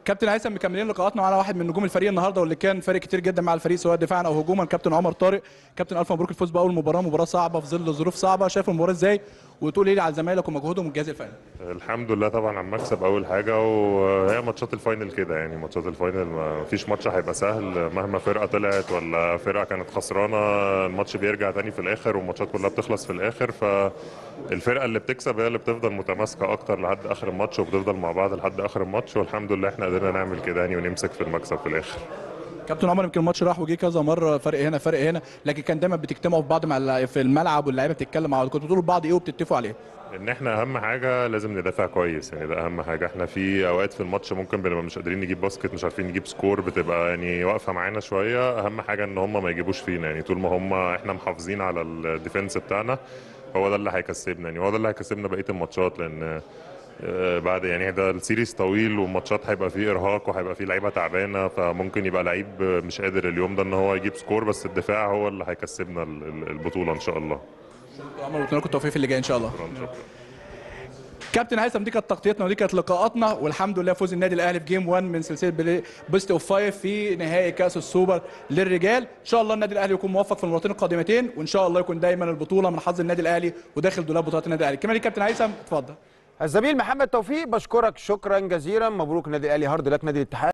كابتن هيثم مكملين لقاءاتنا على واحد من نجوم الفريق النهارده واللي كان فارق كتير جدا مع الفريق سواء دفاعا او هجوما كابتن عمر طارق كابتن الف مبروك الفوز باول مباراه مباراه صعبه في ظل ظروف صعبه شايف المباراه ازاي وتقول ايه على زمايلك ومجهودهم والجهاز الفني الحمد لله طبعا على المكسب اول حاجه وهي ماتشات الفاينل كده يعني ماتشات الفاينل ما فيش ماتش هيبقى سهل مهما فرقه طلعت ولا فرقه كانت خسرانه الماتش بيرجع تاني في الاخر والماتشات كلها بتخلص في الاخر فالفرقه اللي بتكسب هي اللي بتفضل متماسكه اكتر لحد اخر الماتش وبتفضل مع بعض لحد اخر الماتش والحمد لله احنا قدرنا نعمل كده يعني ونمسك في المكسب في الاخر كابتن عمر يمكن الماتش راح وجه كذا مره فرق هنا فرق هنا لكن كان دايما بتجتمعوا في بعض مع الل- في الملعب واللعيبه بتتكلم مع بعض كنتوا بتقولوا لبعض ايه وبتتفقوا عليه ان احنا اهم حاجه لازم ندافع كويس يعني ده اهم حاجه احنا في اوقات في الماتش ممكن بنبقى مش قادرين نجيب باسكت مش عارفين نجيب سكور بتبقى يعني واقفه معانا شويه اهم حاجه ان هم ما يجيبوش فينا يعني طول ما هم احنا محافظين على الديفنس بتاعنا هو ده اللي هيكسبنا يعني هو ده اللي هيكسبنا بقيه الماتشات لان آه، بعد يعني ده السيريز طويل والماتشات هيبقى فيه ارهاق وهيبقى فيه لعيبه تعبانه فممكن يبقى لعيب مش قادر اليوم ده ان هو يجيب سكور بس الدفاع هو اللي هيكسبنا ال- ال- البطوله ان شاء الله عمر قلت لكم التوفيق في اللي جاي ان شاء الله شكرا شكرا كابتن هيثم دي كانت تغطيتنا ودي كانت لقاءاتنا والحمد لله فوز النادي الاهلي في جيم 1 من سلسله بلاي- بيست اوف فايف في نهائي كاس السوبر للرجال ان شاء الله النادي الاهلي يكون موفق في المباراتين القادمتين وان شاء الله يكون دايما البطوله من حظ النادي الاهلي وداخل دولاب بطولات النادي الاهلي كمان كابتن هيثم اتفضل الزميل محمد توفيق بشكرك شكرا جزيلا مبروك نادي الاهلي هارد لك نادي الاتحاد